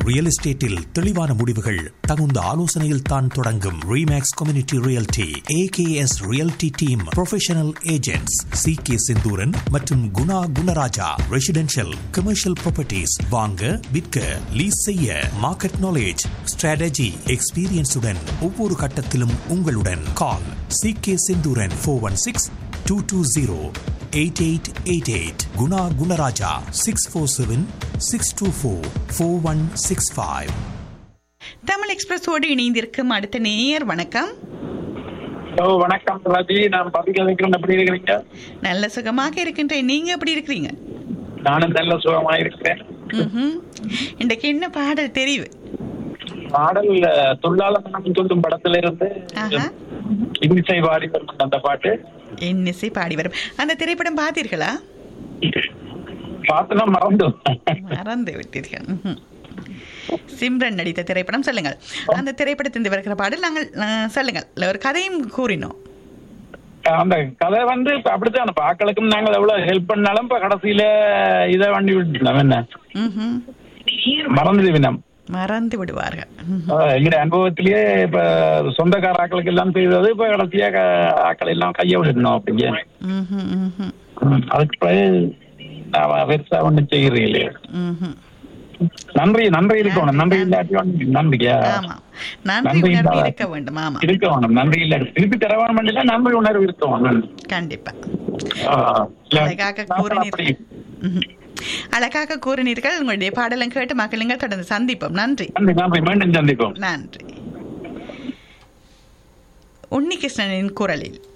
Real எஸ்டேட்டில் தெளிவான முடிவுகள் தகுந்த ஆலோசனையில் தான் தொடங்கும் Remax community realty AKS realty team professional agents C K Senthooran மற்றும் Guna Gunaraja residential commercial properties வாங்க விற்க லீஸ் செய்ய மார்க்கெட் நாலேஜ் ஸ்ட்ராட்டஜி எக்ஸ்பீரியன்ஸுடன் ஒவ்வொரு கட்டத்திலும் உங்களுடன் call C K Senthooran four one six two two zero eight eight eight eight Guna Gunaraja six four seven six two four four one six five Tamil எக்ஸ்பிரஸோடு இணைந்திருக்கும் அடுத்த நேயர் வணக்கம் ஹலோ வணக்கம் ரவி நான் பதிக்க வைக்கிறேன் எப்படி இருக்கிறீங்க நல்ல சுகமாக இருக்கின்றேன் நீங்க எப்படி இருக்கிறீங்க நானும் நல்ல சுகமா இருக்கிறேன் ம்ஹும். இன்றைக்கு என்ன பாடல் தெரிவு பாடல் அஹ், தொழிலாளர் மனம் சொல்லும் படத்துல இருந்து ஆஹா. இன்னிசை வாடி வரும் அந்த பாட்டு இன்னிசை பாடி வரும் அந்த திரைப்படம் பார்த்தீர்களா பார்த்தனா மறந்தோம் மறந்து விட்டீர்கள் ம்ஹும். சிம்ரன் நடித்த திரைப்படம் சொல்லுங்கள் அந்த திரைப்படத்திலிருந்து வருகிற பாடல் நாங்கள் அஹ், சொல்லுங்கள் இல்ல, ஒரு கதையும் கூறினோம் அந்த கதை வந்து இப்ப அப்படித்தான் இப்ப ஆக்களுக்கும் நாங்கள் எவ்வளவு ஹெல்ப் பண்ணாலும் இப்ப கடைசியில இதை வண்டி விட்டுனோம் என்ன ம்ஹும். மறந்து வினம் மறந்து விடுவார்கள் ம்ஹும். எங்க அனுபவத்திலேயே இப்ப சொந்தக்கார ஆக்களுக்கு எல்லாம் செய்தது இப்ப கடைசியா க- ஆக்கள் எல்லாம் கைய விடணும் அப்படிங்க ம்ஹும், ம்ஹும், ம், அதுக்கு பிறகு நான் பெருசா ஒண்ணும் செய்யறீங்களே ம்ஹும். நன்றி நன்றி இருக்கணும் நன்றி இல்லாட்டி ஒண்ணும் நன்றியா ஆமா நன்றி நன்றி உணர்வு இல்லாத- இருக்க வேண்டும் ஆமா இருக்க வேணும் நன்றி இல்ல திருப்பி தர வேணும் இல்ல நன்றி உணர்வு இருக்க வேணும் கண்டிப்பா ஆ, இல்ல, அழகாக நான் கூறினீர்கள் அப்படி- ம்ஹும். அழகாக கூறினீர்கள் உங்களுடைய பாடலும் கேட்டு மக்களுங்கள் தொடர்ந்து சந்திப்போம் நன்றி நன்றி நன்றி மீண்டும் சந்திப்போம் நன்றி உன்னிகிருஷ்ணனின் குரலில்